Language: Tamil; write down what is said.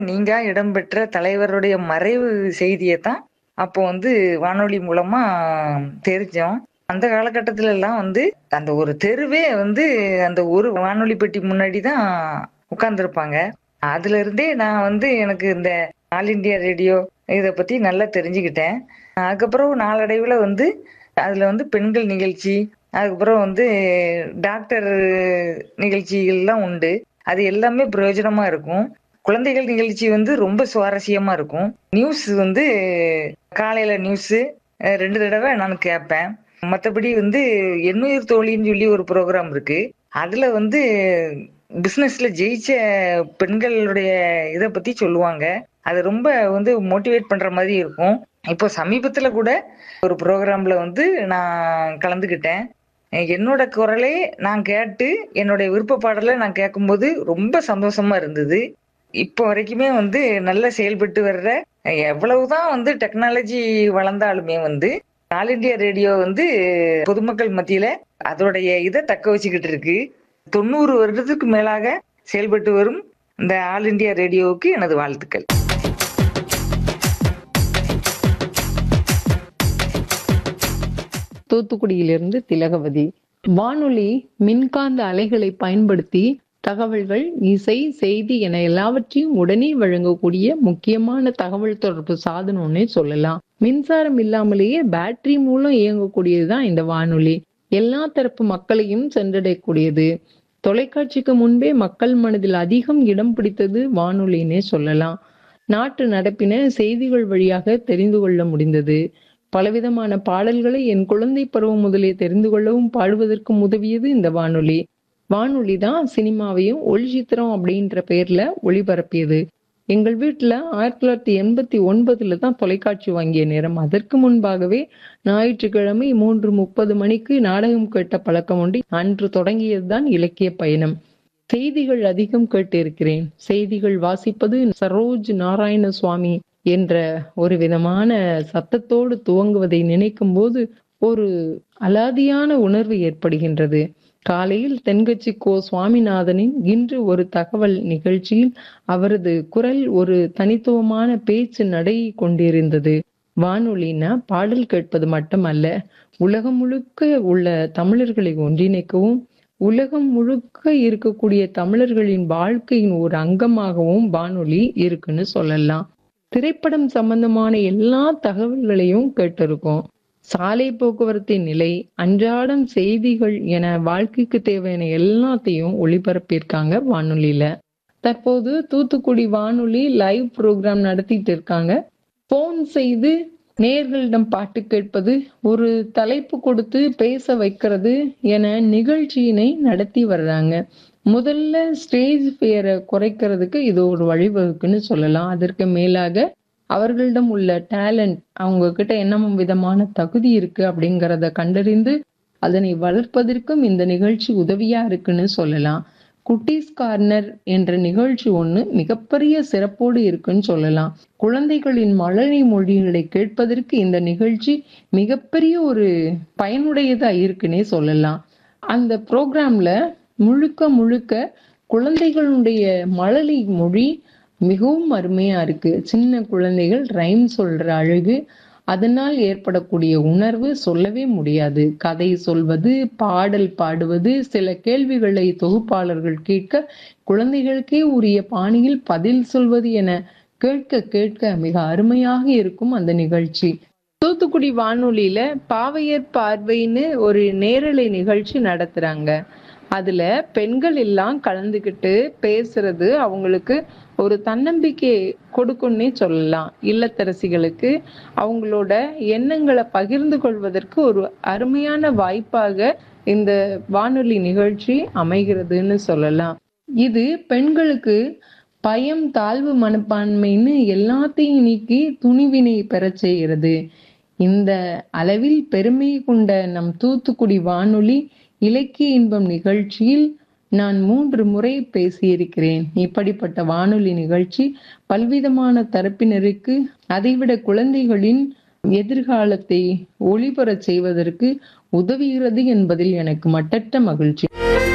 நீங்கா இடம்பெற்ற தலைவருடைய மறைவு செய்தியை தான் அப்போ வந்து வானொலி மூலமா தெரிஞ்சோம் அந்த காலகட்டத்துல எல்லாம் வந்து அந்த ஒரு தெருவே வந்து அந்த ஒரு வானொலி பெட்டி முன்னாடி தான் உட்கார்ந்துருப்பாங்க அதுல இருந்தே நான் வந்து எனக்கு இந்த ஆல் இண்டியா ரேடியோ இதை பத்தி நல்லா தெரிஞ்சுக்கிட்டேன் அதுக்கப்புறம் நாளடைவுல வந்து அதுல வந்து பெண்கள் நிகழ்ச்சி அதுக்கப்புறம் வந்து டாக்டர் நிகழ்ச்சிகள்லாம் உண்டு அது எல்லாமே பிரயோஜனமா இருக்கும் குழந்தைகள் நிகழ்ச்சி வந்து ரொம்ப சுவாரஸ்யமா இருக்கும் நியூஸ் வந்து காலையில நியூஸ் ரெண்டு தடவை நான் கேட்பேன் மற்றபடி வந்து எண்ணுயிர் தோழின்னு சொல்லி ஒரு ப்ரோக்ராம் இருக்கு அதுல வந்து பிசினஸ்ல ஜெயிச்ச பெண்களுடைய இதை பத்தி சொல்லுவாங்க அது ரொம்ப வந்து மோட்டிவேட் பண்ற மாதிரி இருக்கும் இப்போ சமீபத்துல கூட ஒரு ப்ரோக்ராம்ல வந்து நான் கலந்துக்கிட்டேன் என்னோட குரலே நான் கேட்டு என்னுடைய விருப்ப பாடலை நான் கேட்கும்போது ரொம்ப சந்தோஷமா இருந்தது இப்போ வரைக்குமே வந்து நல்லா செயல்பட்டு வர்ற எவ்வளவுதான் வந்து டெக்னாலஜி வளர்ந்தாலுமே வந்து ஆல் இண்டியா ரேடியோ வந்து பொதுமக்கள் மத்தியில அதோடைய இதை தக்க வச்சுக்கிட்டு இருக்கு தொண்ணூறு வருடத்துக்கு மேலாக செயல்பட்டு வரும் இந்த ஆல் இண்டியா ரேடியோவுக்கு எனது வாழ்த்துக்கள் தூத்துக்குடியிலிருந்து திலகவதி வானொலி மின்காந்த அலைகளை பயன்படுத்தி தகவல்கள் இசை செய்தி என எல்லாவற்றையும் உடனே வழங்கக்கூடிய முக்கியமான தகவல் தொடர்பு சாதனம்னே சொல்லலாம் மின்சாரம் இல்லாமலேயே பேட்டரி மூலம் இயங்கக்கூடியதுதான் இந்த வானொலி எல்லா தரப்பு மக்களையும் சென்றடையக்கூடியது தொலைக்காட்சிக்கு முன்பே மக்கள் மனதில் அதிகம் இடம் பிடித்தது வானொலின்னே சொல்லலாம் நாட்டு நடப்பின செய்திகள் வழியாக தெரிந்து கொள்ள முடிந்தது பலவிதமான பாடல்களை என் குழந்தை பருவம் முதலே தெரிந்து கொள்ளவும் பாடுவதற்கும் உதவியது இந்த வானொலி வானொலி தான் சினிமாவையும் ஒளி சித்திரம் அப்படின்ற பேர்ல ஒளிபரப்பியது எங்கள் வீட்டுல ஆயிரத்தி தொள்ளாயிரத்தி எண்பத்தி ஒன்பதுல தான் தொலைக்காட்சி வாங்கிய நேரம் அதற்கு முன்பாகவே ஞாயிற்றுக்கிழமை மூன்று முப்பது மணிக்கு நாடகம் கேட்ட பழக்கம் உண்டு அன்று தொடங்கியதுதான் இலக்கிய பயணம் செய்திகள் அதிகம் கேட்டிருக்கிறேன் செய்திகள் வாசிப்பது சரோஜ் நாராயண சுவாமி என்ற ஒரு விதமான சத்தத்தோடு துவங்குவதை நினைக்கும் போது ஒரு அலாதியான உணர்வு ஏற்படுகின்றது காலையில் தென்கட்சி கோ சுவாமிநாதனின் இன்று ஒரு தகவல் நிகழ்ச்சியில் அவரது குரல் ஒரு தனித்துவமான பேச்சு நடை கொண்டிருந்தது வானொலினா பாடல் கேட்பது மட்டுமல்ல உலகம் முழுக்க உள்ள தமிழர்களை ஒன்றிணைக்கவும் உலகம் முழுக்க இருக்கக்கூடிய தமிழர்களின் வாழ்க்கையின் ஒரு அங்கமாகவும் வானொலி இருக்குன்னு சொல்லலாம் திரைப்படம் சம்பந்தமான எல்லா தகவல்களையும் கேட்டிருக்கோம் சாலை போக்குவரத்தின் நிலை அன்றாடம் செய்திகள் என வாழ்க்கைக்கு தேவையான எல்லாத்தையும் ஒளிபரப்பியிருக்காங்க வானொலியில தற்போது தூத்துக்குடி வானொலி லைவ் ப்ரோக்ராம் நடத்திட்டு இருக்காங்க போன் செய்து நேர்களிடம் பாட்டு கேட்பது ஒரு தலைப்பு கொடுத்து பேச வைக்கிறது என நிகழ்ச்சியினை நடத்தி வர்றாங்க முதல்ல ஸ்டேஜ் பேரை குறைக்கிறதுக்கு இது ஒரு வழிவகுக்குன்னு சொல்லலாம் அதற்கு மேலாக அவர்களிடம் உள்ள டேலண்ட் அவங்க கிட்ட என்ன விதமான தகுதி இருக்கு அப்படிங்கிறத கண்டறிந்து அதனை வளர்ப்பதற்கும் இந்த நிகழ்ச்சி உதவியா இருக்குன்னு சொல்லலாம் குட்டீஸ் கார்னர் என்ற நிகழ்ச்சி ஒண்ணு மிகப்பெரிய சிறப்போடு இருக்குன்னு சொல்லலாம் குழந்தைகளின் மழலை மொழிகளை கேட்பதற்கு இந்த நிகழ்ச்சி மிகப்பெரிய ஒரு பயனுடையதா இருக்குன்னே சொல்லலாம் அந்த ப்ரோக்ராம்ல முழுக்க முழுக்க குழந்தைகளுடைய மழலை மொழி மிகவும் அருமையா இருக்கு சின்ன குழந்தைகள் ரைம் சொல்ற அழகு அதனால் ஏற்படக்கூடிய உணர்வு சொல்லவே முடியாது கதை சொல்வது பாடல் பாடுவது சில கேள்விகளை தொகுப்பாளர்கள் கேட்க குழந்தைகளுக்கே உரிய பாணியில் பதில் சொல்வது என கேட்க கேட்க மிக அருமையாக இருக்கும் அந்த நிகழ்ச்சி தூத்துக்குடி வானொலியில பாவையர் பார்வைன்னு ஒரு நேரலை நிகழ்ச்சி நடத்துறாங்க அதுல பெண்கள் எல்லாம் கலந்துக்கிட்டு பேசுறது அவங்களுக்கு ஒரு தன்னம்பிக்கை கொடுக்கும்னே சொல்லலாம் இல்லத்தரசிகளுக்கு அவங்களோட எண்ணங்களை பகிர்ந்து கொள்வதற்கு ஒரு அருமையான வாய்ப்பாக இந்த வானொலி நிகழ்ச்சி அமைகிறதுன்னு சொல்லலாம் இது பெண்களுக்கு பயம் தாழ்வு மனப்பான்மைன்னு எல்லாத்தையும் நீக்கி துணிவினை பெறச் செய்கிறது இந்த அளவில் பெருமை கொண்ட நம் தூத்துக்குடி வானொலி இலக்கிய இன்பம் நிகழ்ச்சியில் நான் மூன்று முறை பேசியிருக்கிறேன் இப்படிப்பட்ட வானொலி நிகழ்ச்சி பல்விதமான தரப்பினருக்கு அதைவிட குழந்தைகளின் எதிர்காலத்தை ஒளிபரச் செய்வதற்கு உதவுகிறது என்பதில் எனக்கு மட்டற்ற மகிழ்ச்சி